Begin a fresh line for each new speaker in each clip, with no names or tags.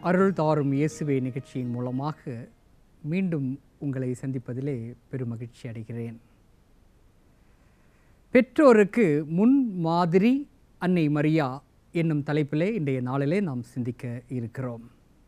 அருள் தாரும் இயேசுவே நிகழ்ச்சியின் மூலமாக மீண்டும் உங்களை சந்திப்பதிலே பெருமகிழ்ச்சி அடைகிறேன் பெற்றோருக்கு முன் மாதிரி அன்னை மரியா என்னும் தலைப்பிலே இன்றைய நாளிலே நாம் சிந்திக்க இருக்கிறோம்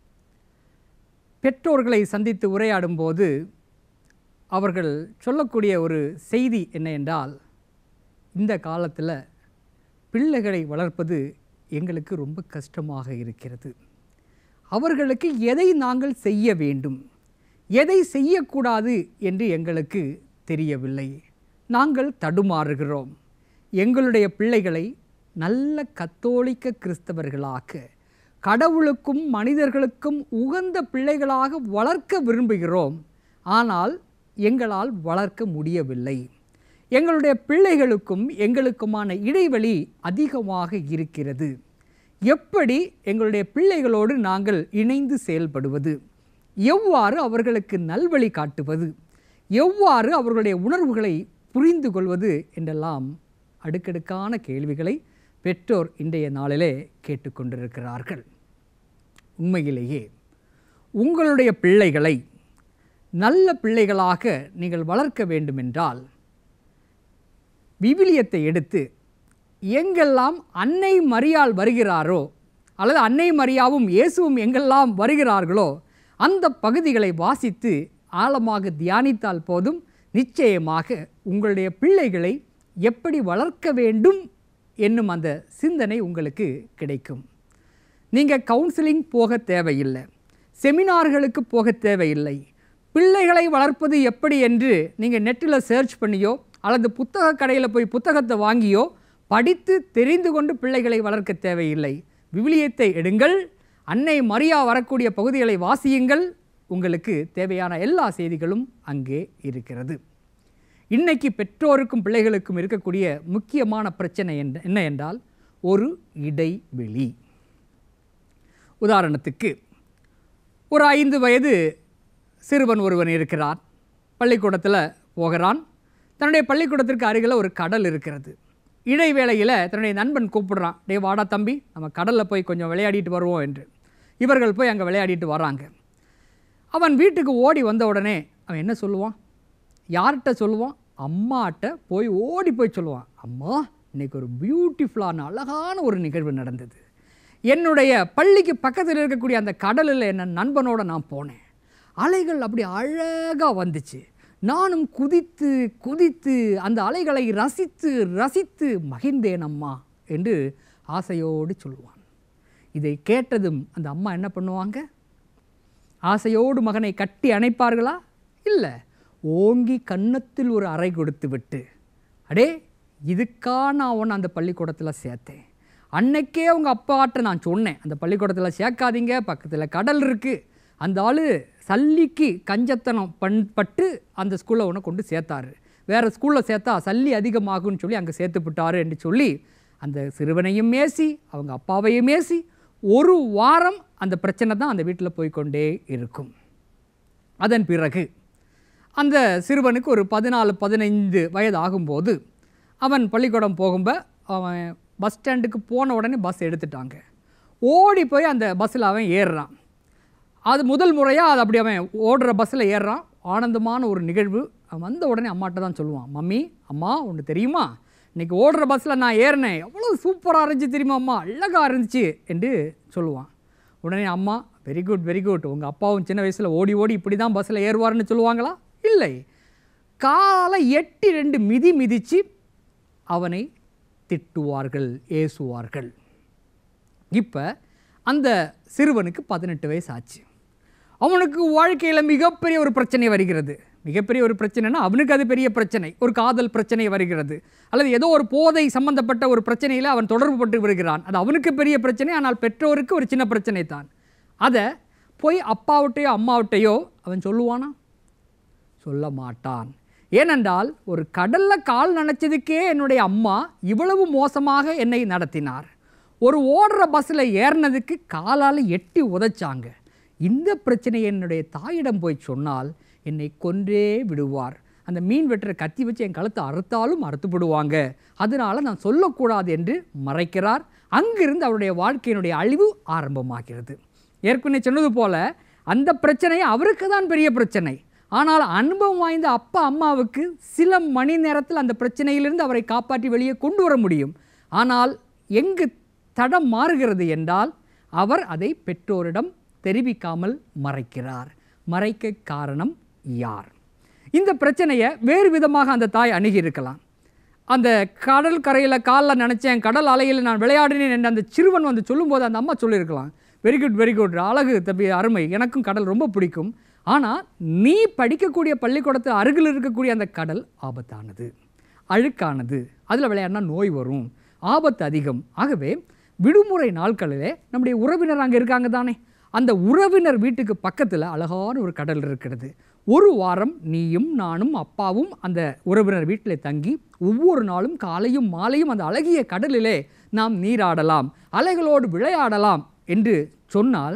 பெற்றோர்களை சந்தித்து உரையாடும்போது அவர்கள் சொல்லக்கூடிய ஒரு செய்தி என்ன என்றால் இந்த காலத்தில் பிள்ளைகளை வளர்ப்பது எங்களுக்கு ரொம்ப கஷ்டமாக இருக்கிறது அவர்களுக்கு எதை நாங்கள் செய்ய வேண்டும் எதை செய்யக்கூடாது என்று எங்களுக்கு தெரியவில்லை நாங்கள் தடுமாறுகிறோம் எங்களுடைய பிள்ளைகளை நல்ல கத்தோலிக்க கிறிஸ்தவர்களாக கடவுளுக்கும் மனிதர்களுக்கும் உகந்த பிள்ளைகளாக வளர்க்க விரும்புகிறோம் ஆனால் எங்களால் வளர்க்க முடியவில்லை எங்களுடைய பிள்ளைகளுக்கும் எங்களுக்குமான இடைவெளி அதிகமாக இருக்கிறது எப்படி எங்களுடைய பிள்ளைகளோடு நாங்கள் இணைந்து செயல்படுவது எவ்வாறு அவர்களுக்கு நல்வழி காட்டுவது எவ்வாறு அவர்களுடைய உணர்வுகளை புரிந்து கொள்வது என்றெல்லாம் அடுக்கடுக்கான கேள்விகளை பெற்றோர் இன்றைய நாளிலே கேட்டுக்கொண்டிருக்கிறார்கள் உண்மையிலேயே உங்களுடைய பிள்ளைகளை நல்ல பிள்ளைகளாக நீங்கள் வளர்க்க வேண்டுமென்றால் விவிலியத்தை எடுத்து எங்கெல்லாம் அன்னை மரியாள் வருகிறாரோ அல்லது அன்னை மரியாவும் இயேசுவும் எங்கெல்லாம் வருகிறார்களோ அந்த பகுதிகளை வாசித்து ஆழமாக தியானித்தால் போதும் நிச்சயமாக உங்களுடைய பிள்ளைகளை எப்படி வளர்க்க வேண்டும் என்னும் அந்த சிந்தனை உங்களுக்கு கிடைக்கும் நீங்கள் கவுன்சிலிங் போக தேவையில்லை செமினார்களுக்கு போக தேவையில்லை பிள்ளைகளை வளர்ப்பது எப்படி என்று நீங்கள் நெட்டில் சர்ச் பண்ணியோ அல்லது புத்தக கடையில் போய் புத்தகத்தை வாங்கியோ படித்து தெரிந்து கொண்டு பிள்ளைகளை வளர்க்க தேவையில்லை விவிலியத்தை எடுங்கள் அன்னை மரியா வரக்கூடிய பகுதிகளை வாசியுங்கள் உங்களுக்கு தேவையான எல்லா செய்திகளும் அங்கே இருக்கிறது இன்னைக்கு பெற்றோருக்கும் பிள்ளைகளுக்கும் இருக்கக்கூடிய முக்கியமான பிரச்சனை என்ன என்ன என்றால் ஒரு இடைவெளி உதாரணத்துக்கு ஒரு ஐந்து வயது சிறுவன் ஒருவன் இருக்கிறான் பள்ளிக்கூடத்தில் போகிறான் தன்னுடைய பள்ளிக்கூடத்திற்கு அருகில் ஒரு கடல் இருக்கிறது இடைவேளையில் தன்னுடைய நண்பன் கூப்பிடுறான் டே வாடா தம்பி நம்ம கடலில் போய் கொஞ்சம் விளையாடிட்டு வருவோம் என்று இவர்கள் போய் அங்கே விளையாடிட்டு வராங்க அவன் வீட்டுக்கு ஓடி வந்த உடனே அவன் என்ன சொல்லுவான் யார்கிட்ட சொல்லுவான் அம்மாட்ட போய் ஓடி போய் சொல்லுவான் அம்மா இன்னைக்கு ஒரு பியூட்டிஃபுல்லான அழகான ஒரு நிகழ்வு நடந்தது என்னுடைய பள்ளிக்கு பக்கத்தில் இருக்கக்கூடிய அந்த கடலில் என்ன நண்பனோட நான் போனேன் அலைகள் அப்படி அழகாக வந்துச்சு நானும் குதித்து குதித்து அந்த அலைகளை ரசித்து ரசித்து மகிழ்ந்தேன் அம்மா என்று ஆசையோடு சொல்லுவான் இதை கேட்டதும் அந்த அம்மா என்ன பண்ணுவாங்க ஆசையோடு மகனை கட்டி அணைப்பார்களா இல்லை ஓங்கி கன்னத்தில் ஒரு அறை கொடுத்து விட்டு அடே இதுக்கா நான் உன்னை அந்த பள்ளிக்கூடத்தில் சேர்த்தேன் அன்னைக்கே உங்கள் அப்பாட்ட நான் சொன்னேன் அந்த பள்ளிக்கூடத்தில் சேர்க்காதீங்க பக்கத்தில் கடல் இருக்குது அந்த ஆள் சல்லிக்கு கஞ்சத்தனம் பண் பட்டு அந்த ஸ்கூலில் உன்னை கொண்டு சேர்த்தாரு வேறு ஸ்கூலில் சேர்த்தா சல்லி அதிகமாகும்னு சொல்லி அங்கே சேர்த்து விட்டாரு என்று சொல்லி அந்த சிறுவனையும் மேசி அவங்க அப்பாவையும் மேசி ஒரு வாரம் அந்த பிரச்சனை தான் அந்த வீட்டில் போய்க்கொண்டே இருக்கும் அதன் பிறகு அந்த சிறுவனுக்கு ஒரு பதினாலு பதினைந்து வயது ஆகும்போது அவன் பள்ளிக்கூடம் போகும்ப அவன் பஸ் ஸ்டாண்டுக்கு போன உடனே பஸ் எடுத்துட்டாங்க ஓடி போய் அந்த பஸ்ஸில் அவன் ஏறுறான் அது முதல் முறையாக அது அப்படி அவன் ஓடுற பஸ்ஸில் ஏறுறான் ஆனந்தமான ஒரு நிகழ்வு அவன் வந்த உடனே அம்மாட்ட தான் சொல்லுவான் மம்மி அம்மா ஒன்று தெரியுமா இன்றைக்கி ஓடுற பஸ்ஸில் நான் ஏறினேன் எவ்வளோ சூப்பராக இருந்துச்சு தெரியுமா அம்மா அழகாக இருந்துச்சு என்று சொல்லுவான் உடனே அம்மா வெரி குட் வெரி குட் உங்கள் அப்பாவும் சின்ன வயசில் ஓடி ஓடி இப்படி தான் பஸ்ஸில் ஏறுவார்னு சொல்லுவாங்களா இல்லை காலை எட்டு ரெண்டு மிதி மிதித்து அவனை திட்டுவார்கள் ஏசுவார்கள் இப்போ அந்த சிறுவனுக்கு பதினெட்டு வயசு ஆச்சு அவனுக்கு வாழ்க்கையில் மிகப்பெரிய ஒரு பிரச்சனை வருகிறது மிகப்பெரிய ஒரு பிரச்சனைனா அவனுக்கு அது பெரிய பிரச்சனை ஒரு காதல் பிரச்சனை வருகிறது அல்லது ஏதோ ஒரு போதை சம்பந்தப்பட்ட ஒரு பிரச்சனையில் அவன் தொடர்பு பட்டு வருகிறான் அது அவனுக்கு பெரிய பிரச்சனை ஆனால் பெற்றோருக்கு ஒரு சின்ன பிரச்சனை தான் அதை போய் அப்பாவிட்டையோ அம்மாவிட்டையோ அவன் சொல்லுவானா சொல்ல மாட்டான் ஏனென்றால் ஒரு கடலில் கால் நனைச்சதுக்கே என்னுடைய அம்மா இவ்வளவு மோசமாக என்னை நடத்தினார் ஒரு ஓடுற பஸ்ஸில் ஏறினதுக்கு காலால் எட்டி உதைச்சாங்க இந்த பிரச்சனையை என்னுடைய தாயிடம் போய் சொன்னால் என்னை கொன்றே விடுவார் அந்த மீன் வெட்டுற கத்தி வச்சு என் கழுத்தை அறுத்தாலும் அறுத்து விடுவாங்க அதனால நான் சொல்லக்கூடாது என்று மறைக்கிறார் அங்கிருந்து அவருடைய வாழ்க்கையினுடைய அழிவு ஆரம்பமாகிறது ஏற்கனவே சொன்னது போல அந்த பிரச்சனை அவருக்கு தான் பெரிய பிரச்சனை ஆனால் அனுபவம் வாய்ந்த அப்பா அம்மாவுக்கு சில மணி நேரத்தில் அந்த பிரச்சனையிலிருந்து அவரை காப்பாற்றி வெளியே கொண்டு வர முடியும் ஆனால் எங்கு தடம் மாறுகிறது என்றால் அவர் அதை பெற்றோரிடம் தெரிவிக்காமல் மறைக்கிறார் மறைக்க காரணம் யார் இந்த பிரச்சனையை வேறு விதமாக அந்த தாய் அணுகியிருக்கலாம் அந்த கடல் கரையில் காலில் நினச்சேன் கடல் அலையில் நான் விளையாடினேன் என்று அந்த சிறுவன் வந்து சொல்லும்போது அந்த அம்மா சொல்லியிருக்கலாம் வெரி குட் வெரி குட் அழகு தம்பி அருமை எனக்கும் கடல் ரொம்ப பிடிக்கும் ஆனால் நீ படிக்கக்கூடிய பள்ளிக்கூடத்தில் அருகில் இருக்கக்கூடிய அந்த கடல் ஆபத்தானது அழுக்கானது அதில் விளையாடினா நோய் வரும் ஆபத்து அதிகம் ஆகவே விடுமுறை நாட்களிலே நம்முடைய உறவினர் அங்கே இருக்காங்க தானே அந்த உறவினர் வீட்டுக்கு பக்கத்தில் அழகான ஒரு கடல் இருக்கிறது ஒரு வாரம் நீயும் நானும் அப்பாவும் அந்த உறவினர் வீட்டில் தங்கி ஒவ்வொரு நாளும் காலையும் மாலையும் அந்த அழகிய கடலிலே நாம் நீராடலாம் அலைகளோடு விளையாடலாம் என்று சொன்னால்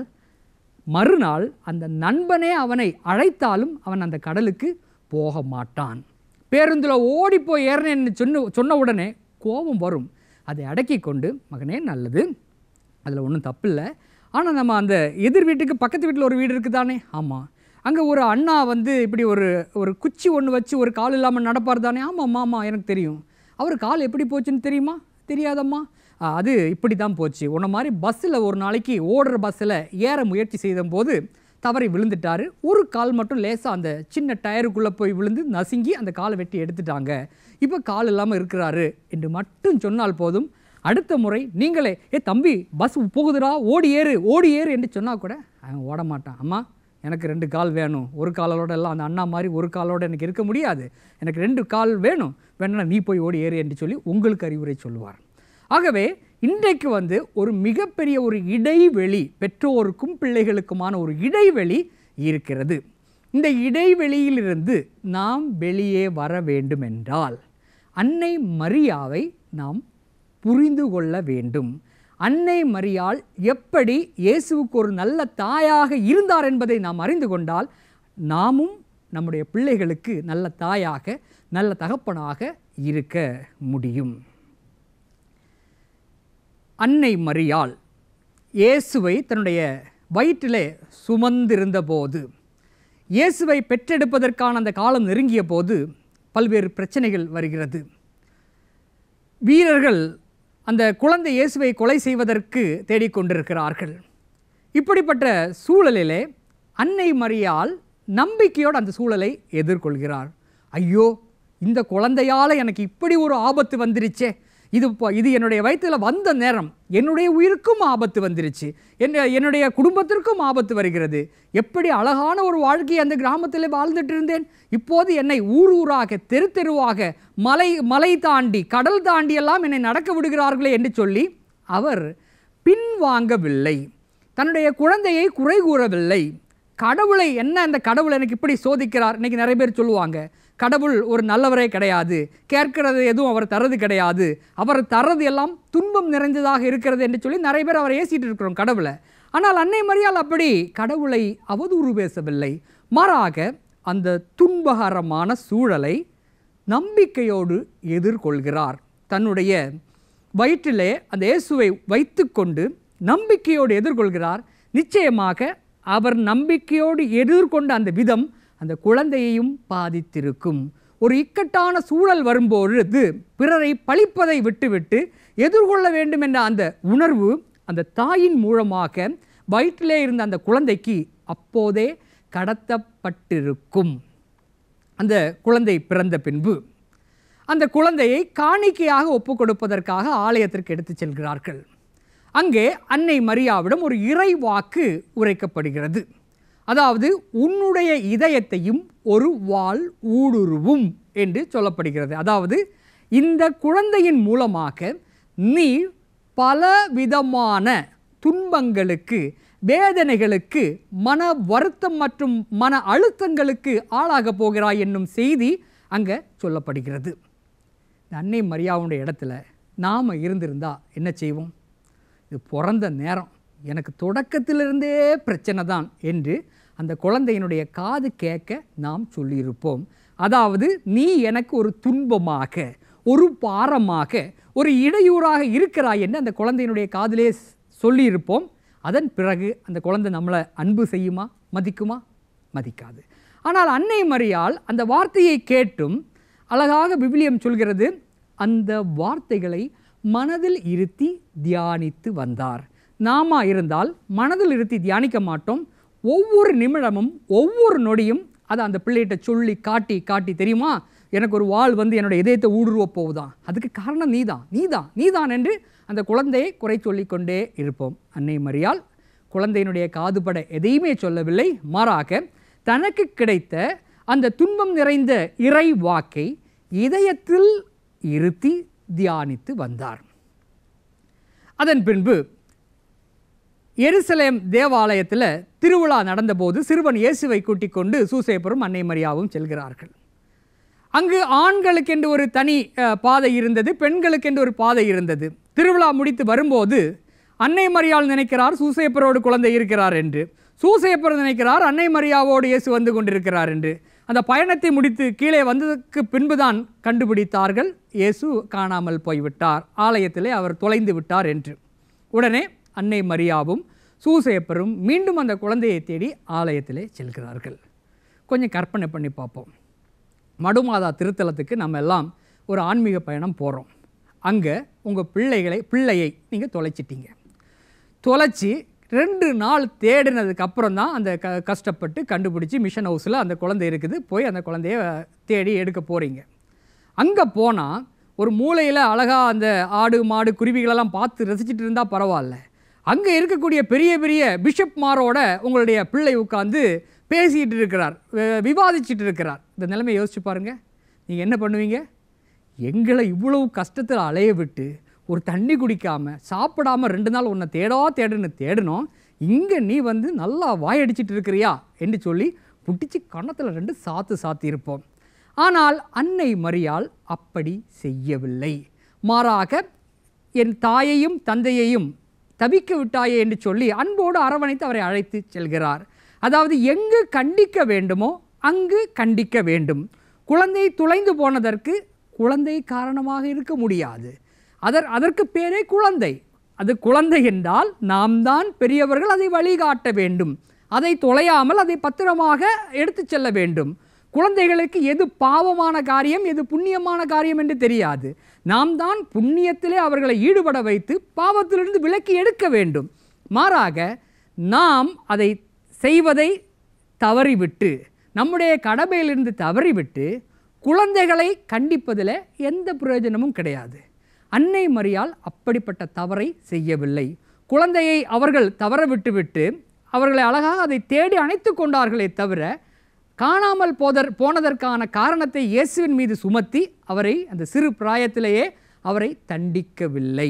மறுநாள் அந்த நண்பனே அவனை அழைத்தாலும் அவன் அந்த கடலுக்கு போக மாட்டான் பேருந்தில் ஓடி போய் ஏறினேன்னு சொன்ன சொன்ன உடனே கோபம் வரும் அதை அடக்கி கொண்டு மகனே நல்லது அதில் ஒன்றும் தப்பில்லை ஆனால் நம்ம அந்த எதிர் வீட்டுக்கு பக்கத்து வீட்டில் ஒரு வீடு இருக்குது தானே ஆமாம் அங்கே ஒரு அண்ணா வந்து இப்படி ஒரு ஒரு குச்சி ஒன்று வச்சு ஒரு கால் இல்லாமல் நடப்பார் தானே ஆமாம் ஆமாம் எனக்கு தெரியும் அவர் கால் எப்படி போச்சுன்னு தெரியுமா தெரியாதம்மா "ஆ, அது இப்படி தான் போச்சு உன்ன மாதிரி பஸ்ஸில் ஒரு நாளைக்கு ஓடுற பஸ்ஸில் ஏற முயற்சி செய்த போது தவறி விழுந்துட்டாரு ஒரு கால் மட்டும் லேசாக அந்த சின்ன டயருக்குள்ளே போய் விழுந்து நசுங்கி அந்த காலை வெட்டி எடுத்துட்டாங்க இப்போ கால் இல்லாமல் இருக்கிறாரு என்று மட்டும் சொன்னால் போதும் அடுத்த முறை நீங்களே ஏ தம்பி பஸ் போகுதுடா ஓடி ஏறு ஓடி ஏறு என்று சொன்னால் கூட அவன் ஓட மாட்டான் அம்மா எனக்கு ரெண்டு கால் வேணும் ஒரு காலோட எல்லாம் அந்த அண்ணா மாதிரி ஒரு காலோட எனக்கு இருக்க முடியாது எனக்கு ரெண்டு கால் வேணும் வேணும்னா நீ போய் ஓடி ஏறு என்று சொல்லி உங்களுக்கு அறிவுரை சொல்லுவார் ஆகவே இன்றைக்கு வந்து ஒரு மிகப்பெரிய ஒரு இடைவெளி பெற்றோருக்கும் பிள்ளைகளுக்குமான ஒரு இடைவெளி இருக்கிறது இந்த இடைவெளியிலிருந்து நாம் வெளியே வர வேண்டுமென்றால் அன்னை மரியாவை நாம் புரிந்து கொள்ள வேண்டும் அன்னை மரியாள் எப்படி இயேசுவுக்கு ஒரு நல்ல தாயாக இருந்தார் என்பதை நாம் அறிந்து கொண்டால் நாமும் நம்முடைய பிள்ளைகளுக்கு நல்ல தாயாக நல்ல தகப்பனாக இருக்க முடியும் அன்னை மரியாள் இயேசுவை தன்னுடைய வயிற்றிலே சுமந்திருந்த போது இயேசுவை பெற்றெடுப்பதற்கான அந்த காலம் நெருங்கிய போது பல்வேறு பிரச்சனைகள் வருகிறது வீரர்கள் அந்த குழந்தை இயேசுவை கொலை செய்வதற்கு தேடிக்கொண்டிருக்கிறார்கள் இப்படிப்பட்ட சூழலிலே அன்னை மரியாள் நம்பிக்கையோடு அந்த சூழலை எதிர்கொள்கிறார் ஐயோ இந்த குழந்தையால் எனக்கு இப்படி ஒரு ஆபத்து வந்துருச்சே இது இப்போ இது என்னுடைய வயிற்றில் வந்த நேரம் என்னுடைய உயிருக்கும் ஆபத்து வந்துருச்சு என்ன என்னுடைய குடும்பத்திற்கும் ஆபத்து வருகிறது எப்படி அழகான ஒரு வாழ்க்கையை அந்த கிராமத்தில் வாழ்ந்துட்டு இருந்தேன் இப்போது என்னை ஊர் ஊராக தெரு தெருவாக மலை மலை தாண்டி கடல் தாண்டி எல்லாம் என்னை நடக்க விடுகிறார்களே என்று சொல்லி அவர் பின்வாங்கவில்லை தன்னுடைய குழந்தையை குறை கூறவில்லை கடவுளை என்ன அந்த கடவுள் எனக்கு இப்படி சோதிக்கிறார் இன்னைக்கு நிறைய பேர் சொல்லுவாங்க கடவுள் ஒரு நல்லவரே கிடையாது கேட்கிறது எதுவும் அவர் தரது கிடையாது அவர் தரது எல்லாம் துன்பம் நிறைந்ததாக இருக்கிறது என்று சொல்லி நிறைய பேர் அவரை ஏசிட்டு இருக்கிறோம் கடவுளை ஆனால் அன்னை மரியாள் அப்படி கடவுளை அவதூறு பேசவில்லை மாறாக அந்த துன்பகரமான சூழலை நம்பிக்கையோடு எதிர்கொள்கிறார் தன்னுடைய வயிற்றிலே அந்த இயேசுவை வைத்துக்கொண்டு நம்பிக்கையோடு எதிர்கொள்கிறார் நிச்சயமாக அவர் நம்பிக்கையோடு எதிர்கொண்ட அந்த விதம் அந்த குழந்தையையும் பாதித்திருக்கும் ஒரு இக்கட்டான சூழல் வரும்பொழுது பிறரை பழிப்பதை விட்டுவிட்டு எதிர்கொள்ள வேண்டும் என்ற அந்த உணர்வு அந்த தாயின் மூலமாக வயிற்றிலே இருந்த அந்த குழந்தைக்கு அப்போதே கடத்தப்பட்டிருக்கும் அந்த குழந்தை பிறந்த பின்பு அந்த குழந்தையை காணிக்கையாக ஒப்புக் கொடுப்பதற்காக ஆலயத்திற்கு எடுத்துச் செல்கிறார்கள் அங்கே அன்னை மரியாவிடம் ஒரு இறை வாக்கு உரைக்கப்படுகிறது அதாவது உன்னுடைய இதயத்தையும் ஒரு வாள் ஊடுருவும் என்று சொல்லப்படுகிறது அதாவது இந்த குழந்தையின் மூலமாக நீ பல விதமான துன்பங்களுக்கு வேதனைகளுக்கு மன வருத்தம் மற்றும் மன அழுத்தங்களுக்கு ஆளாகப் போகிறாய் என்னும் செய்தி அங்கே சொல்லப்படுகிறது இந்த அன்னை மரியாவுடைய இடத்துல நாம் இருந்திருந்தா என்ன செய்வோம் இது பிறந்த நேரம் எனக்கு தொடக்கத்திலிருந்தே பிரச்சனை தான் என்று அந்த குழந்தையினுடைய காது கேட்க நாம் சொல்லியிருப்போம் அதாவது நீ எனக்கு ஒரு துன்பமாக ஒரு பாரமாக ஒரு இடையூறாக இருக்கிறாய் என்று அந்த குழந்தையினுடைய காதிலே ஸ்- சொல்லியிருப்போம் அதன் பிறகு அந்த குழந்தை நம்மளை அன்பு செய்யுமா மதிக்குமா மதிக்காது ஆனால் அன்னை மரியாள் அந்த வார்த்தையை கேட்டும் அழகாக விவிலியம் சொல்கிறது அந்த வார்த்தைகளை மனதில் இருத்தி தியானித்து வந்தார் நாமா இருந்தால் மனதில் இருத்தி தியானிக்க மாட்டோம் ஒவ்வொரு நிமிடமும் ஒவ்வொரு நொடியும் அதை அந்த பிள்ளைகிட்ட சொல்லி காட்டி காட்டி தெரியுமா எனக்கு ஒரு வாள் வந்து என்னோட இதயத்தை ஊடுருவ போகுதான் அதுக்கு காரணம் நீதான் நீதான் நீதான் என்று அந்த குழந்தையை குறை சொல்லிக் கொண்டே இருப்போம் அன்னை மரியாள் குழந்தையினுடைய காதுபட எதையுமே சொல்லவில்லை மாறாக தனக்கு கிடைத்த அந்த துன்பம் நிறைந்த இறை வாக்கை இதயத்தில் இருத்தி தியானித்து வந்தார் அதன் பின்பு எருசலேம் தேவாலயத்தில் திருவிழா நடந்தபோது சிறுவன் இயேசுவை கூட்டிக் கொண்டு சூசேப்பரும் அன்னை மரியாவும் செல்கிறார்கள் அங்கு ஆண்களுக்கென்று ஒரு தனி அஹ், பாதை இருந்தது பெண்களுக்கென்று ஒரு பாதை இருந்தது திருவிழா முடித்து வரும்போது அன்னை மரியாள் நினைக்கிறார் சூசேப்பரோடு குழந்தை இருக்கிறார் என்று சூசேப்பர் நினைக்கிறார் அன்னை மரியாவோடு இயேசு வந்து கொண்டிருக்கிறார் என்று அந்த பயணத்தை முடித்து கீழே வந்ததற்கு பின்புதான் கண்டுபிடித்தார்கள் இயேசு காணாமல் போய்விட்டார் ஆலயத்திலே அவர் தொலைந்து விட்டார் என்று உடனே அன்னை மரியாவும் சூசேப்பரும் மீண்டும் அந்த குழந்தையை தேடி ஆலயத்திலே செல்கிறார்கள் கொஞ்சம் கற்பனை பண்ணி பார்ப்போம் மடுமாதா திருத்தலத்துக்கு நம்ம எல்லாம் ஒரு ஆன்மீக பயணம் போகிறோம் அங்கே உங்கள் பிள்ளைகளை பிள்ளையை நீங்கள் தொலைச்சிட்டீங்க தொலைச்சி ரெண்டு நாள் தேடினதுக்கு அப்புறம் தான் அந்த க கஷ்டப்பட்டு கண்டுபிடிச்சி மிஷன் ஹவுஸில் அந்த குழந்தை இருக்குது போய் அந்த குழந்தைய தேடி எடுக்க போகிறீங்க அங்கே போனால் ஒரு மூலையில் அழகாக அந்த ஆடு மாடு குருவிகளெல்லாம் பார்த்து ரசிச்சிட்டு இருந்தால் பரவாயில்ல அங்கே இருக்கக்கூடிய பெரிய பெரிய பிஷப்மாரோட உங்களுடைய பிள்ளை உட்காந்து பேசிக்கிட்டு இருக்கிறார் வி- விவாதிச்சிட்டு இருக்கிறார் இந்த நிலைமை யோசிச்சு பாருங்கள் நீங்கள் என்ன பண்ணுவீங்க எங்களை இவ்வளவு கஷ்டத்தில் அலைய விட்டு ஒரு தண்ணி குடிக்காமல் சாப்பிடாம ரெண்டு நாள் உன்னை தேடா தேடுன்னு தேடணும் இங்கே நீ வந்து நல்லா வாயடிச்சிட்டு இருக்கிறியா என்று சொல்லி புட்டிச்சு கன்னத்தில் ரெண்டு சாத்து சாத்தி இருப்போம் ஆனால் அன்னை மரியாள் அப்படி செய்யவில்லை மாறாக என் தாயையும் தந்தையையும் தவிக்க விட்டாயே என்று சொல்லி அன்போடு அரவணைத்து அவரை அழைத்து செல்கிறார் அதாவது எங்கு கண்டிக்க வேண்டுமோ அங்கு கண்டிக்க வேண்டும் குழந்தை துளைந்து போனதற்கு குழந்தை காரணமாக இருக்க முடியாது அதர் அதற்கு பேரே குழந்தை அது குழந்தை என்றால் நாம் தான் பெரியவர்கள் அதை வழிகாட்ட வேண்டும் அதை தொலையாமல் அதை பத்திரமாக எடுத்துச் செல்ல வேண்டும் குழந்தைகளுக்கு எது பாவமான காரியம் எது புண்ணியமான காரியம் என்று தெரியாது நாம் தான் புண்ணியத்திலே அவர்களை ஈடுபட வைத்து பாவத்திலிருந்து விலக்கி எடுக்க வேண்டும் மாறாக நாம் அதை செய்வதை தவறிவிட்டு நம்முடைய கடமையிலிருந்து தவறிவிட்டு குழந்தைகளை கண்டிப்பதில் எந்த பிரயோஜனமும் கிடையாது அன்னை மரியாள் அப்படிப்பட்ட தவறை செய்யவில்லை குழந்தையை அவர்கள் தவற விட்டுவிட்டு அவர்களை அழகாக அதை தேடி அணைத்து கொண்டார்களே தவிர காணாமல் போதற் போனதற்கான காரணத்தை இயேசுவின் மீது சுமத்தி அவரை அந்த சிறு பிராயத்திலேயே அவரை தண்டிக்கவில்லை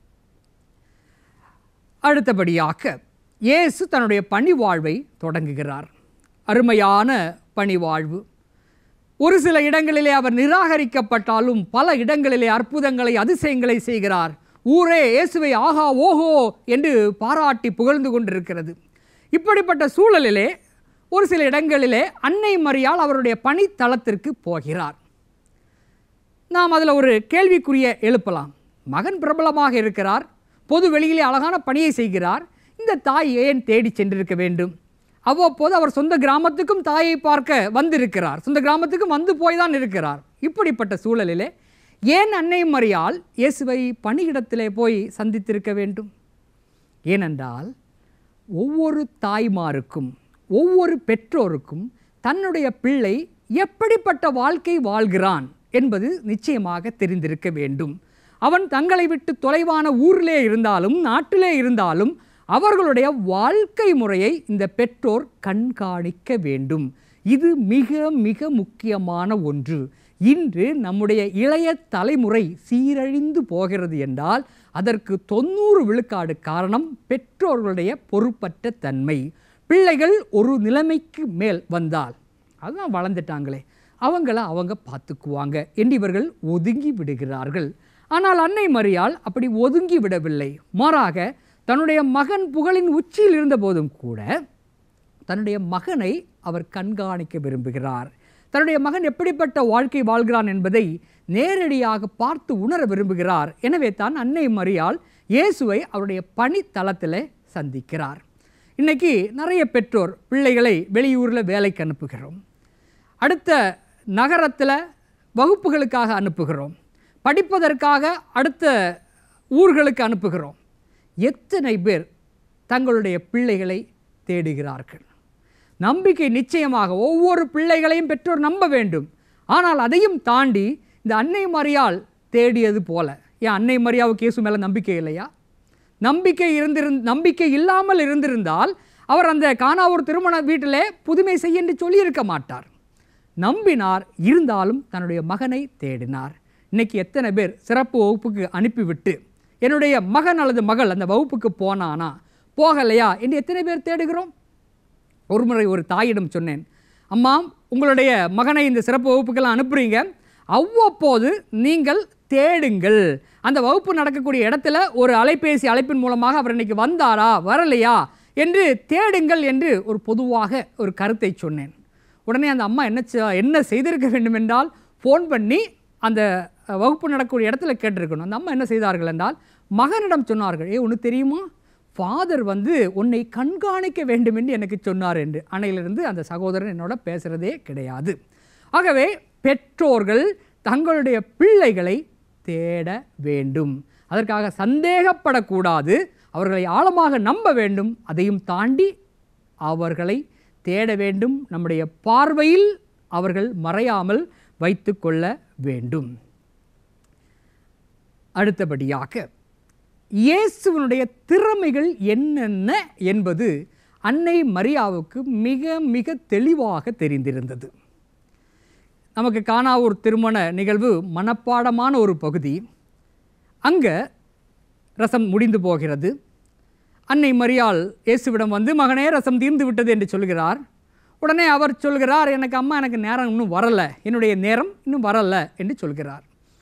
அடுத்தபடியாக இயேசு தன்னுடைய பணிவாழ்வை தொடங்குகிறார் அருமையான பணிவாழ்வு ஒரு சில இடங்களிலே அவர் நிராகரிக்கப்பட்டாலும் பல இடங்களிலே அற்புதங்களை அதிசயங்களை செய்கிறார் ஊரே இயேசுவை ஆஹா ஓஹோ என்று பாராட்டி புகழ்ந்து கொண்டிருக்கிறது இப்படிப்பட்ட சூழலிலே ஒரு சில இடங்களிலே அன்னை மரியாள் அவருடைய பணித்தளத்திற்கு போகிறார் நாம் அதில் ஒரு கேள்விக்குரிய எழுப்பலாம் மகன் பிரபலமாக இருக்கிறார் பொது வெளியிலே அழகான பணியை செய்கிறார் இந்த தாய் ஏன் தேடி சென்றிருக்க வேண்டும் அவ்வப்போது அவர் சொந்த கிராமத்துக்கும் தாயை பார்க்க வந்திருக்கிறார் சொந்த கிராமத்துக்கும் வந்து போய் தான் இருக்கிறார் இப்படிப்பட்ட சூழலிலே ஏன் அன்னை மரியாள் இயேசுவை பணியிடத்திலே போய் சந்தித்திருக்க வேண்டும் ஏனென்றால் ஒவ்வொரு தாய்மாருக்கும் ஒவ்வொரு பெற்றோருக்கும் தன்னுடைய பிள்ளை எப்படிப்பட்ட வாழ்க்கை வாழ்கிறான் என்பது நிச்சயமாக தெரிந்திருக்க வேண்டும் அவன் தங்களை விட்டு தொலைவான ஊரிலே இருந்தாலும் நாட்டிலே இருந்தாலும் அவர்களுடைய வாழ்க்கை முறையை இந்த பெற்றோர் கண்காணிக்க வேண்டும் இது மிக மிக முக்கியமான ஒன்று இன்று நம்முடைய இளைய தலைமுறை சீரழிந்து போகிறது என்றால் அதற்கு தொண்ணூறு விழுக்காடு காரணம் பெற்றோர்களுடைய பொறுப்பற்ற தன்மை பிள்ளைகள் ஒரு நிலைமைக்கு மேல் வந்தால் அதுதான் வளர்ந்துட்டாங்களே அவங்கள அவங்க பார்த்துக்குவாங்க என்று இவர்கள் ஒதுங்கி விடுகிறார்கள் ஆனால் அன்னை மரியாள் அப்படி ஒதுங்கி விடவில்லை மாறாக தன்னுடைய மகன் புகழின் உச்சியில் இருந்த போதும் கூட தன்னுடைய மகனை அவர் கண்காணிக்க விரும்புகிறார் தன்னுடைய மகன் எப்படிப்பட்ட வாழ்க்கை வாழ்கிறான் என்பதை நேரடியாக பார்த்து உணர விரும்புகிறார் எனவே தான் அன்னை மரியாள் இயேசுவை அவருடைய பணித்தளத்தில் சந்திக்கிறார் இன்னைக்கு நிறைய பெற்றோர் பிள்ளைகளை வெளியூரில் வேலைக்கு அனுப்புகிறோம் அடுத்த நகரத்தில் வகுப்புகளுக்காக அனுப்புகிறோம் படிப்பதற்காக அடுத்த ஊர்களுக்கு அனுப்புகிறோம் எத்தனை பேர் தங்களுடைய பிள்ளைகளை தேடுகிறார்கள் நம்பிக்கை நிச்சயமாக ஒவ்வொரு பிள்ளைகளையும் பெற்றோர் நம்ப வேண்டும் ஆனால் அதையும் தாண்டி இந்த அன்னை மரியாள் தேடியது போல ஏன் அன்னை மரியாவுக்கு இயேசு மேலே நம்பிக்கை இல்லையா நம்பிக்கை இருந்திருந் நம்பிக்கை இல்லாமல் இருந்திருந்தால் அவர் அந்த காணாவூர் திருமண வீட்டிலே புதுமை செய்ய என்று சொல்லியிருக்க மாட்டார் நம்பினார் இருந்தாலும் தன்னுடைய மகனை தேடினார் இன்னைக்கு எத்தனை பேர் சிறப்பு வகுப்புக்கு அனுப்பிவிட்டு என்னுடைய மகன் அல்லது மகள் அந்த வகுப்புக்கு போனானா போகலையா என்று எத்தனை பேர் தேடுகிறோம் ஒரு முறை ஒரு தாயிடம் சொன்னேன் அம்மா உங்களுடைய மகனை இந்த சிறப்பு வகுப்புக்கெல்லாம் அனுப்புறீங்க அவ்வப்போது நீங்கள் தேடுங்கள் அந்த வகுப்பு நடக்கக்கூடிய இடத்துல ஒரு அலைபேசி அழைப்பின் மூலமாக அவர் இன்னைக்கு வந்தாரா வரலையா என்று தேடுங்கள் என்று ஒரு பொதுவாக ஒரு கருத்தை சொன்னேன் உடனே அந்த அம்மா என்ன செ- என்ன செய்திருக்க வேண்டும் என்றால் ஃபோன் பண்ணி அந்த அஹ், வகுப்பு நடக்கக்கூடிய இடத்துல கேட்டிருக்கணும் அந்த அம்மா என்ன செய்தார்கள் என்றால் மகனிடம் சொன்னார்கள் ஏ உனக்கு தெரியுமா ஃபாதர் வந்து உன்னை கண்காணிக்க வேண்டும் என்று எனக்கு சொன்னார் என்று அன்னையிலிருந்து அந்த சகோதரன் என்னோட பேசுகிறதே கிடையாது ஆகவே பெற்றோர்கள் தங்களுடைய பிள்ளைகளை தேட வேண்டும் அதற்காக சந்தேகப்படக்கூடாது அவர்களை ஆழமாக நம்ப வேண்டும் அதையும் தாண்டி அவர்களை தேட வேண்டும் நம்முடைய பார்வையில் அவர்கள் மறையாமல் வைத்து கொள்ள வேண்டும் அடுத்தபடியாக இயேசுவனுடைய திறமைகள் என்னென்ன என்பது அன்னை மரியாவுக்கு மிக மிக தெளிவாக தெரிந்திருந்தது நமக்கு காணாவூர் திருமண நிகழ்வு மனப்பாடமான ஒரு பகுதி அங்கே ரசம் முடிந்து போகிறது அன்னை மரியாள் இயேசுவிடம் வந்து மகனே ரசம் தீர்ந்து விட்டது என்று சொல்கிறார் உடனே அவர் சொல்கிறார் எனக்கு அம்மா எனக்கு நேரம் இன்னும் வரலை என்னுடைய நேரம் இன்னும் வரலை என்று சொல்கிறார்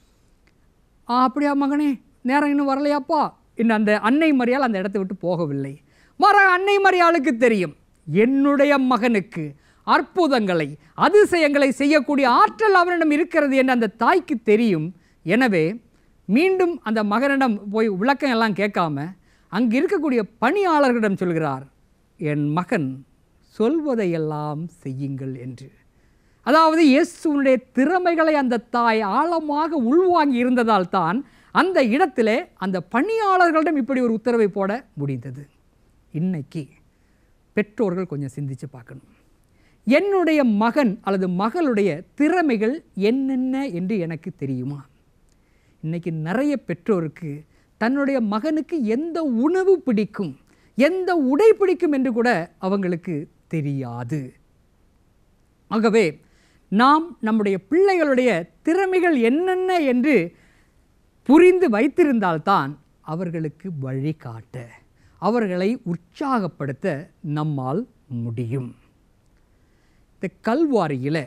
ஆ அப்படியா மகனே நேரம் இன்னும் வரலையாப்பா இன்னும் அந்த அன்னை மரியாள் அந்த இடத்தை விட்டு போகவில்லை மாறாக அன்னை மரியாளுக்கு தெரியும் என்னுடைய மகனுக்கு அற்புதங்களை அதிசயங்களை செய்யக்கூடிய ஆற்றல் அவனிடம் இருக்கிறது என்று அந்த தாய்க்கு தெரியும் எனவே மீண்டும் அந்த மகனிடம் போய் விளக்கம் எல்லாம் கேட்காம அங்கு இருக்கக்கூடிய பணியாளர்களிடம் சொல்கிறார் என் மகன் சொல்வதையெல்லாம் செய்யுங்கள் என்று அதாவது இயேசுனுடைய திறமைகளை அந்த தாய் ஆழமாக உள்வாங்கி இருந்ததால் தான் அந்த இடத்திலே அந்த பணியாளர்களிடம் இப்படி ஒரு உத்தரவை போட முடிந்தது இன்னைக்கு பெற்றோர்கள் கொஞ்சம் சிந்திச்சு பார்க்கணும் என்னுடைய மகன் அல்லது மகளுடைய திறமைகள் என்னென்ன என்று எனக்கு தெரியுமா இன்னைக்கு நிறைய பெற்றோருக்கு தன்னுடைய மகனுக்கு எந்த உணவு பிடிக்கும் எந்த உடை பிடிக்கும் என்று கூட அவங்களுக்கு தெரியாது ஆகவே நாம் நம்முடைய பிள்ளைகளுடைய திறமைகள் என்னென்ன என்று புரிந்து வைத்திருந்தால்தான் அவர்களுக்கு வழிகாட்ட அவர்களை உற்சாகப்படுத்த நம்மால் முடியும் இந்த கல்வாரியில்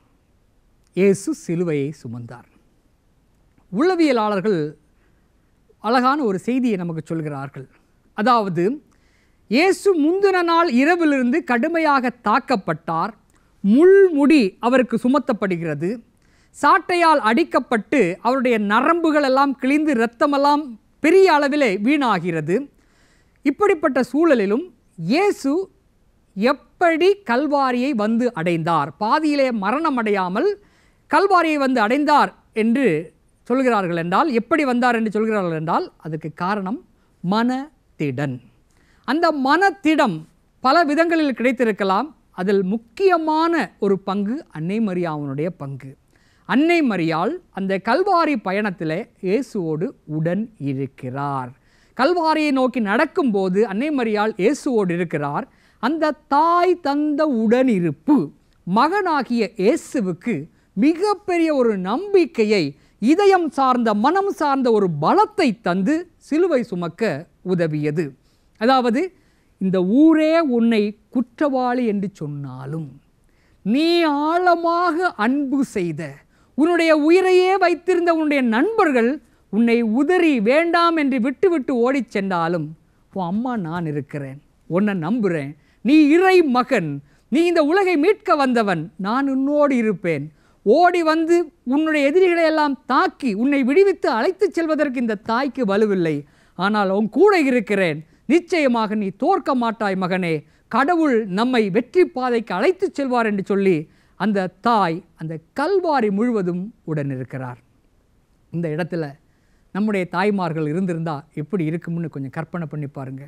இயேசு சிலுவையை சுமந்தார் உளவியலாளர்கள் அழகான ஒரு செய்தியை நமக்கு சொல்கிறார்கள் அதாவது இயேசு முந்தின நாள் இரவிலிருந்து கடுமையாக தாக்கப்பட்டார் முள்முடி அவருக்கு சுமத்தப்படுகிறது சாட்டையால் அடிக்கப்பட்டு அவருடைய நரம்புகள் எல்லாம் கிழிந்து இரத்தமெல்லாம் பெரிய அளவிலே வீணாகிறது இப்படிப்பட்ட சூழலிலும் இயேசு எப்படி கல்வாரியை வந்து அடைந்தார் பாதியிலே மரணம் அடையாமல் கல்வாரியை வந்து அடைந்தார் என்று சொல்கிறார்கள் என்றால் எப்படி வந்தார் என்று சொல்கிறார்கள் என்றால் அதுக்கு காரணம் மனத்திடன் அந்த மனத்திடம் பல விதங்களில் கிடைத்திருக்கலாம் அதில் முக்கியமான ஒரு பங்கு அன்னை மரியாவனுடைய பங்கு அன்னை மரியாள் அந்த கல்வாரி பயணத்திலே இயேசுவோடு உடன் இருக்கிறார் கல்வாரியை நோக்கி நடக்கும்போது அன்னை மரியாள் இயேசுவோடு இருக்கிறார் அந்த தாய் தந்த உடனிருப்பு மகனாகிய இயேசுவுக்கு மிகப்பெரிய ஒரு நம்பிக்கையை இதயம் சார்ந்த மனம் சார்ந்த ஒரு பலத்தை தந்து சிலுவை சுமக்க உதவியது அதாவது இந்த ஊரே உன்னை குற்றவாளி என்று சொன்னாலும் நீ ஆழமாக அன்பு செய்த உன்னுடைய உயிரையே வைத்திருந்த உன்னுடைய நண்பர்கள் உன்னை உதறி வேண்டாம் என்று விட்டுவிட்டு ஓடிச் சென்றாலும் உன் அம்மா நான் இருக்கிறேன் உன்னை நம்புகிறேன் நீ இறை மகன் நீ இந்த உலகை மீட்க வந்தவன் நான் உன்னோடு இருப்பேன் ஓடி வந்து உன்னுடைய எதிரிகளை எல்லாம் தாக்கி உன்னை விடுவித்து அழைத்துச் செல்வதற்கு இந்த தாய்க்கு வலுவில்லை ஆனால் உன் கூட இருக்கிறேன் நிச்சயமாக நீ தோற்க மாட்டாய் மகனே கடவுள் நம்மை வெற்றி பாதைக்கு அழைத்துச் செல்வார் என்று சொல்லி அந்த தாய் அந்த கல்வாரி முழுவதும் உடன் இருக்கிறார் இந்த இடத்துல நம்முடைய தாய்மார்கள் இருந்திருந்தா எப்படி இருக்கும்னு கொஞ்சம் கற்பனை பண்ணி பாருங்க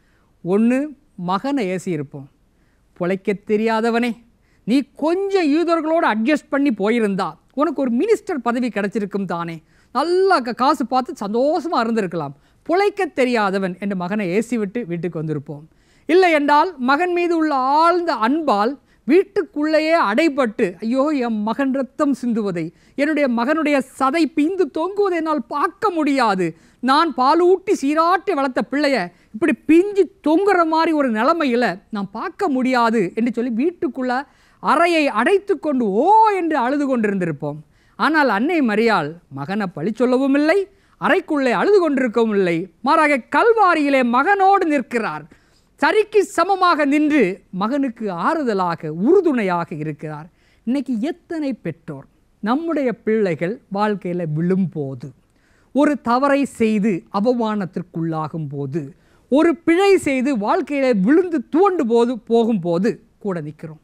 ஒன்று மகனை ஏசி இருப்போம் பிழைக்க தெரியாதவனே நீ கொஞ்சம் யூதர்களோடு அட்ஜஸ்ட் பண்ணி போயிருந்தா உனக்கு ஒரு மினிஸ்டர் பதவி கிடைச்சிருக்கும் தானே நல்லா க- காசு பார்த்து சந்தோஷமாக இருந்திருக்கலாம் பிழைக்க தெரியாதவன் என்று மகனை ஏசி விட்டு வீட்டுக்கு வந்திருப்போம் இல்லை என்றால் மகன் மீது உள்ள ஆழ்ந்த அன்பால் வீட்டுக்குள்ளேயே அடைபட்டு ஐயோ என் மகன் ரத்தம் சிந்துவதை என்னுடைய மகனுடைய சதை பீந்து தொங்குவதை என்னால் பார்க்க முடியாது நான் பாலூட்டி சீராட்டி வளர்த்த பிள்ளைய இப்படி பிஞ்சு தொங்குற மாதிரி ஒரு நிலைமையில் நான் பார்க்க முடியாது என்று சொல்லி வீட்டுக்குள்ள அறையை அடைத்து கொண்டு ஓ என்று அழுது கொண்டிருந்திருப்போம் ஆனால் அன்னை மரியாள் மகனை பழி சொல்லவும் இல்லை அறைக்குள்ளே அழுது கொண்டிருக்கவும் இல்லை மாறாக கல்வாரியிலே மகனோடு நிற்கிறார் சரிக்கு சமமாக நின்று மகனுக்கு ஆறுதலாக உறுதுணையாக இருக்கிறார் இன்னைக்கு எத்தனை பெற்றோர் நம்முடைய பிள்ளைகள் வாழ்க்கையில் விழும்போது ஒரு தவறை செய்து அவமானத்திற்குள்ளாகும் போது ஒரு பிழை செய்து வாழ்க்கையில் விழுந்து துவண்டு போது போகும்போது கூட நிற்கிறோம்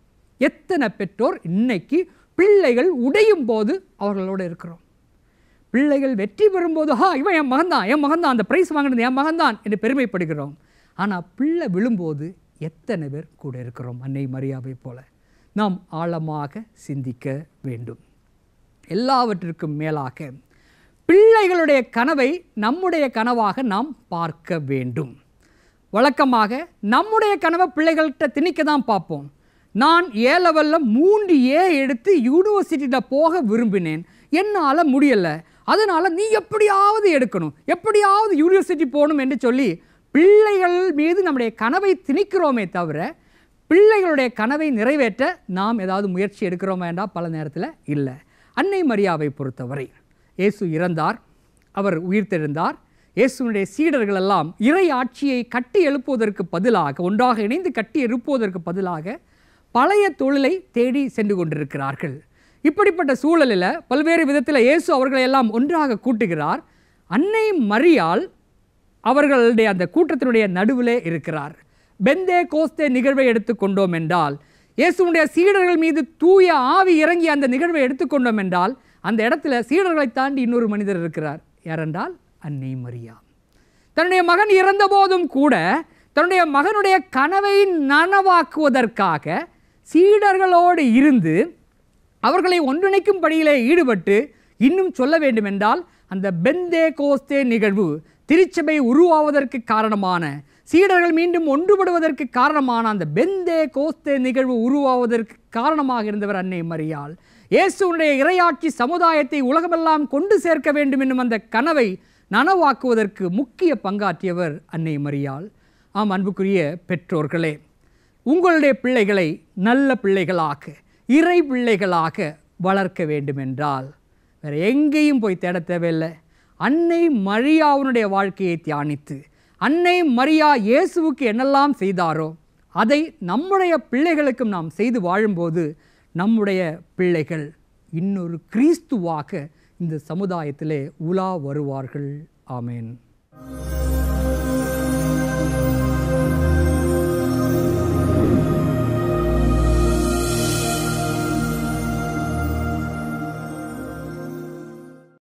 எத்தனை பெற்றோர் இன்னைக்கு பிள்ளைகள் உடையும் போது அவர்களோடு இருக்கிறோம் பிள்ளைகள் வெற்றி பெறும்போது ஹா இவன் என் மகன்தான் என் மகன்தான் அந்த பிரைஸ் வாங்கினது என் மகன்தான் என்று பெருமைப்படுகிறோம் ஆனால் பிள்ளை விழும்போது எத்தனை பேர் கூட இருக்கிறோம் அன்னை மரியாவை போல நாம் ஆழமாக சிந்திக்க வேண்டும் எல்லாவற்றிற்கும் மேலாக பிள்ளைகளுடைய கனவை நம்முடைய கனவாக நாம் பார்க்க வேண்டும் வழக்கமாக நம்முடைய கனவை பிள்ளைகள்கிட்ட திணிக்க தான் பார்ப்போம் நான் ஏ லெவலில் மூன்று ஏ எடுத்து யூனிவர்சிட்டியில் போக விரும்பினேன் என்னால் முடியலை அதனால் நீ எப்படியாவது எடுக்கணும் எப்படியாவது யூனிவர்சிட்டி போகணும் என்று சொல்லி பிள்ளைகள் மீது நம்முடைய கனவை திணிக்கிறோமே தவிர பிள்ளைகளுடைய கனவை நிறைவேற்ற நாம் ஏதாவது முயற்சி எடுக்கிறோமா என்றால் பல நேரத்தில் இல்லை அன்னை மரியாவை பொறுத்தவரை இயேசு இறந்தார் அவர் உயிர்த்தெழுந்தார் இயேசுனுடைய சீடர்கள் எல்லாம் இறை ஆட்சியை கட்டி எழுப்புவதற்கு பதிலாக ஒன்றாக இணைந்து கட்டி எழுப்புவதற்கு பதிலாக பழைய தொழிலை தேடி சென்று கொண்டிருக்கிறார்கள் இப்படிப்பட்ட சூழலில் பல்வேறு விதத்தில் இயேசு அவர்களை எல்லாம் ஒன்றாக கூட்டுகிறார் அன்னை மரியாள் அவர்களுடைய அந்த கூட்டத்தினுடைய நடுவிலே இருக்கிறார் பெந்தே கோஸ்தே நிகழ்வை எடுத்துக்கொண்டோம் என்றால் இயேசுனுடைய சீடர்கள் மீது தூய ஆவி இறங்கி அந்த நிகழ்வை எடுத்துக்கொண்டோம் என்றால் அந்த இடத்துல சீடர்களை தாண்டி இன்னொரு மனிதர் இருக்கிறார் யாரென்றால் அன்னை மரியா தன்னுடைய மகன் இறந்த போதும் கூட தன்னுடைய மகனுடைய கனவை நனவாக்குவதற்காக சீடர்களோடு இருந்து அவர்களை ஒன்றிணைக்கும் பணியிலே ஈடுபட்டு இன்னும் சொல்ல வேண்டுமென்றால் அந்த பெந்தே கோஸ்தே நிகழ்வு திருச்சபை உருவாவதற்கு காரணமான சீடர்கள் மீண்டும் ஒன்றுபடுவதற்கு காரணமான அந்த பெந்தே கோஸ்தே நிகழ்வு உருவாவதற்கு காரணமாக இருந்தவர் அன்னை மரியாள் இயேசுடைய இறையாட்சி சமுதாயத்தை உலகமெல்லாம் கொண்டு சேர்க்க வேண்டும் என்னும் அந்த கனவை நனவாக்குவதற்கு முக்கிய பங்காற்றியவர் அன்னை மரியாள் ஆம் அன்புக்குரிய பெற்றோர்களே உங்களுடைய பிள்ளைகளை நல்ல பிள்ளைகளாக இறை பிள்ளைகளாக வளர்க்க வேண்டுமென்றால் வேறு எங்கேயும் போய் தேட தேவையில்லை அன்னை மரியாவுனுடைய வாழ்க்கையை தியானித்து அன்னை மரியா இயேசுவுக்கு என்னெல்லாம் செய்தாரோ அதை நம்முடைய பிள்ளைகளுக்கும் நாம் செய்து வாழும்போது நம்முடைய பிள்ளைகள் இன்னொரு கிறிஸ்துவாக இந்த சமுதாயத்திலே உலா வருவார்கள் ஆமேன்